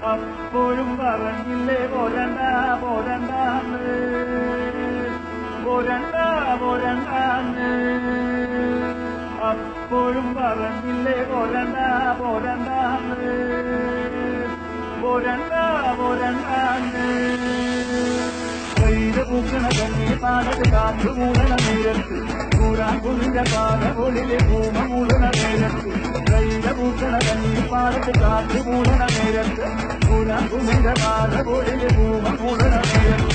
അപ്പോഴും പറഞ്ഞില്ലേ പോരണ്ട പോരണ്ടാന്ന് പോരണ്ട പോരണ്ടാന്ന് അപ്പോഴും പറഞ്ഞില്ലേ പോരണ്ട പോരണ്ടാന്ന് പോരണ്ട പോരണ്ടാന്ന് വൈര പൂക്കണ കണ്ണി പാടത്ത് കാത്തു മൂടണ നേരത്ത് കൂരാൻ കുളിഞ്ഞ കാലകളിലെ ഭൂമ മൂടണ നേരത്ത് വൈര പൂക്കണ കണ്ണി പാടത്ത് കാത്തു മൂടണ നേരത്ത് കൂരാൻ കുളിഞ്ഞ കാലകളിലെ ഭൂമ മൂടണ നേരത്ത്